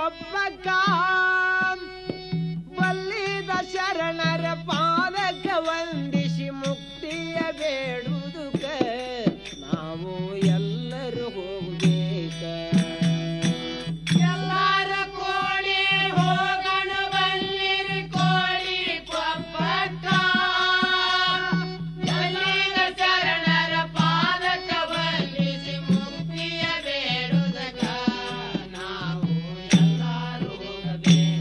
ಕೊಪ್ಪಕ್ಕ ಬಲ್ಲಿದ ಶರಣರ ಪಾದಕ ವಂದಿಸಿ ಮುಕ್ತಿಯ ಬೇಡುವುದಕ್ಕ ನಾವು ಎಲ್ಲರೂ ಹೋಗ್ಬೇಕ ಎಲ್ಲಾರ ಕೋಳಿ ಹೋಗಣ ಬನ್ನಿರಿ ಕೋಳಿ ಕೊಪ್ಪಕ್ಕ ಬಲ್ಲಿದ ಶರಣರ ಪಾದಕ ವಂದಿಸಿ ಮುಕ್ತಿಯ ಬೇಡುವುದಕ್ಕ ನಾವು ಎಲ್ಲರೂ ಹೋಗಬೇಕ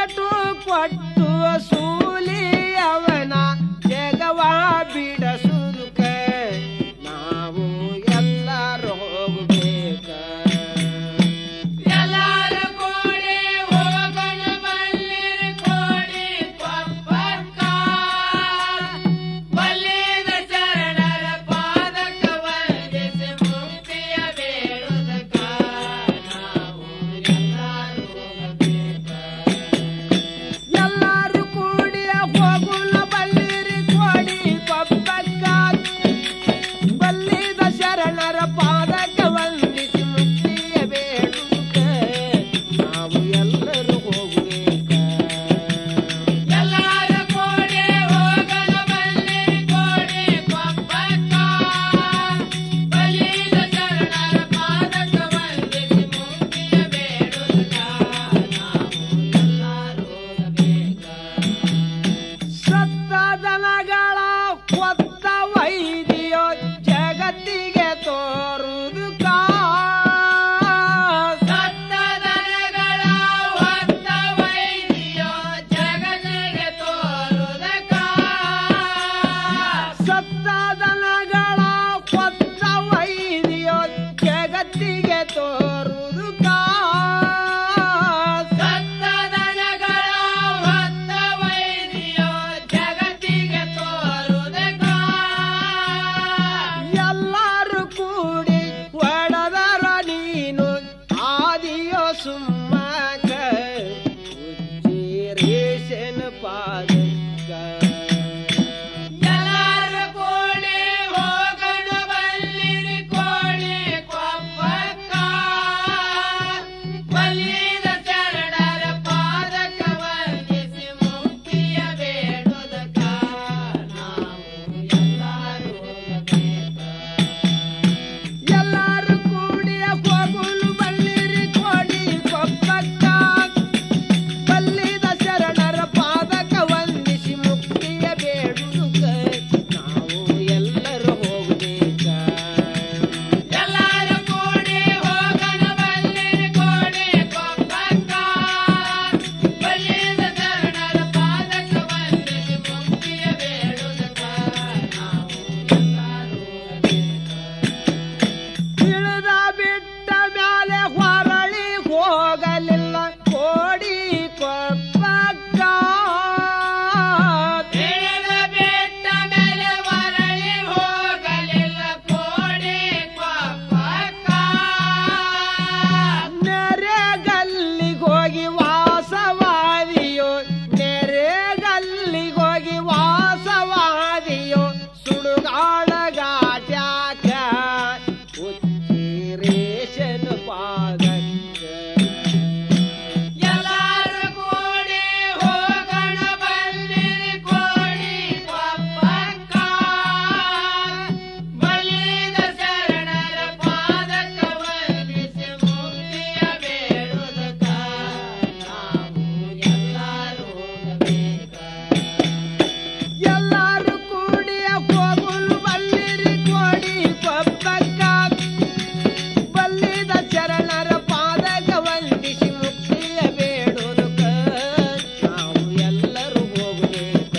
ಏಟು ಕೊಟ್ಟು ಸೂಲಿ ಅವನ ಜಗವ ಬಿಡಸುದುಕ ನಾವು ಎಲ್ಲರೂ ಹೋಗಬೇಕ ಎಲ್ಲಾರು ಕೋಡಿ ಹೋಗೋಣ ಬಲ್ಲಿರಿ ಕೋಡಿ ಕೊಪ್ಪಕ್ಕ ಬಲ್ಲಿದ ಶರಣರ ಪಾದಕ ವಂದಿಸಿ ಮುಕ್ತಿಯ ಬೇಡುವುದಕ್ಕ ನಾವು ಎಲ್ಲಾರು ಹೋಗಬೇಕ ಎಲ್ಲಾರು ಕೂಡಿ ಹೋಗುಣ ಬಲ್ಲಿರಿ ಕೋಡಿ ಕೊಪ್ಪಕ್ಕ ಬಲ್ಲಿದ ಶರಣರ ಪಾದಕ ವಂದಿಸಿ ಮುಕ್ತಿಯ ಬೇಡುವುದಕ್ಕ ನಾವು ಎಲ್ಲರೂ ಹೋಗಬೇಕ ಎಲ್ಲಾರು ಕೋಡಿ ಹೋಗಲು ಬಲ್ಲಿರಿ ಕೋಡಿ ಕೊಪ್ಪಕ್ಕ ಬಲ್ಲಿದ ಶರಣರ ಪಾದಕ ವಂದಿಸಿ ಮುಕ್ತಿಯ ಬೇಡುವುದಕ್ಕ ನಾವು ಎಲ್ಲರೂ ಹೋಗಬೇಕ ಸತ್ತ ದನಗಳ ಕೊತ್ತ ವೈದ್ಯೋ ಜಗತ್ತಿಗೆ ತೋರುದು ಕಾ ಸತ್ತ ದನಗಳ ಹೊತ್ತ ವೈದ್ಯೋ ಜಗತ್ತಿಗೆ ತೋರುದ ಕಾ ಸತ್ತ ದನಗಳ ಕೊತ್ತ ವೈದ್ಯೋ ಜಗತ್ತಿಗೆ ತೋರುದು ಕಾ ಸತ್ತ ದನಗಳ ಹೊತ್ತ ವೈದ್ಯೋ ಜಗತ್ತಿಗೆ ತೋರುದಕ ಎಲ್ಲರೂ ಕೂಡಿ ಒಡದರ ನೀನು ಆದಿಯೋ ಸುಮ್ಮಕ ರೇಷನ್ ಪಾದಕ ಎಲ್ಲರೂ ಕೂಡಿ ಹೋಗೋಣ ಬಲ್ಲಿರಿ ಕೋಳಿ ಕೊಪ್ಪಕ್ಕ ಬಲಿದ ಶರಣರ ಪಾದಕ ವಂದಿಸಿ ಮುಕ್ತಿಯ ಬೇಡುವುದಕ್ಕ ನಾವು ಎಲ್ಲರೂ ಹೋಗಬೇಕ ಎಲ್ಲರೂ ಕೂಡಿ ಹೋಗುಲು ಬಲ್ಲಿರಿ ಕೋಡಿ ಕೊಪ್ಪಕ್ಕ ಬಲ್ಲಿದ ಶರಣರ ಪಾದಕ ವಂದಿಸಿ ಮುಕ್ತಿಯ ಬೇಡುವುದಕ್ಕ ನಾವು ಎಲ್ಲರೂ ಹೋಗಬೇಕ ಎಲ್ಲರೂ ಕೂಡಿ ಹೋಗಣ ಬಲ್ಲಿರಿ ಕೋಡಿ ಕೊಪ್ಪಕ್ಕ ಬಲ್ಲಿದ ಶರಣರ ಪಾದಕ ವಂದಿಸಿ ಮುಕ್ತಿಯ ಬೇಡುವುದಕ್ಕ ನಾವು ಎಲ್ಲರೂ ತಿಳಿದ ಬಿಟ್ಟ ಮ್ಯಾಲೆ ಹೊರಳಿ ಹೋಗಲಿಲ್ಲ ಕೋಡಿ ಕೊಪ್ಪಕ್ಕ ತಿಳಿದ ಬಿಟ್ಟ ಮೇಲೆ ಹೊರಳಿ ಹೋಗಲಿಲ್ಲ ಕೋಡಿ ಕೊಪ್ಪಕ್ಕ ನೆರೆಗಲ್ಲಿಗೆ ಹೋಗಿ ವಾಸವಾದಿಯೋ ನೆರೆಗಲ್ಲಿಗೆ ಹೋಗಿ ವಾಸವಾದಿಯೋ ಸುಡುಗಾಡ ಗಾಟ್ಯಾಕ ರೇಷನ್ ಪಾದಕ್ಕ ಎಲ್ಲಾರು ಕೂಡಿ ಹೋಗೋಣ ಬಲ್ಲಿರಿ ಕೋಡಿ ಕೊಪ್ಪಕ್ಕ ಬಲಿದ ಶರಣರ ಪಾದಕ ವಂದಿಸಿ ಮುಕ್ತಿಯ ಬೇಡುವುದಕ್ಕ ನಾವು ಎಲ್ಲರೂ ಹೋಗಬೇಕ ಎಲ್ಲರೂ ಕೂಡಿ ಹೋಗುಲು ಬಲ್ಲಿರಿ ಕೋಡಿ ಕೊಪ್ಪಕ್ಕ ಬಲ್ಲಿದ ಶರಣರ ಪಾದಕ ವಂದಿಸಿ ಮುಕ್ತಿಯ ಬೇಡುವುದಕ್ಕ ನಾವು ಎಲ್ಲರೂ ಹೋಗಬೇಕ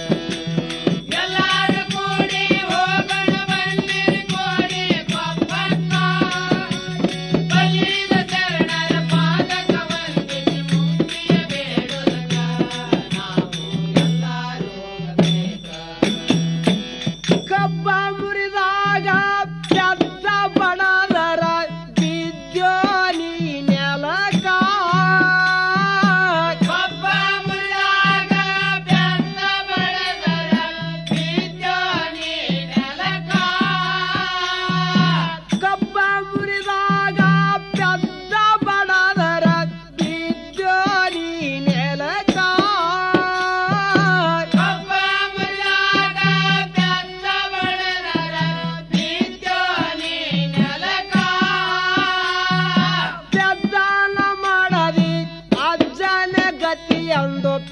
ಎಲ್ಲರೂ ಕೂಡಿ ಹೋಗೋಣ ಬಲ್ಲಿರಿ ಕೋಡಿ ಕೊಪ್ಪಕ್ಕ ಬಲ್ಲಿದ ಶರಣರ ಪಾದಕ ವಂದಿಸಿ ಮುಕ್ತಿಯ ಬೇಡುವುದಕ್ಕ ನಾವು ಎಲ್ಲರೂ ಹೋಗಬೇಕ ಕಬ್ಬ ಮುರಿದಾಗ ಪೆದ್ದ ಬಡದರ ಬಿದ್ದೋ ನೀ ನೆಲಕ ಕಬ್ಬ ಮುರಿದಾಗ ಪೆದ್ದ ಬಡದರ ಬಿದ್ದೋ ನೀ ನೆಲಕ ಕಬ್ಬ ಮುರಿದಾಗ ಪೆದ್ದ ಬಡದರ ಬಿದ್ದೋ ನೀ ನೆಲಕ ಕಬ್ಬ ಮುರಿದಾಗ ಪೆದ್ದ ಬಡದರ ಬಿದ್ದೋ ನೀ ನೆಲಕ ಪೆದ್ದಾನ ಮಾಡದಿ ಅಜ್ಜನ ಗತಿ ಎಂದು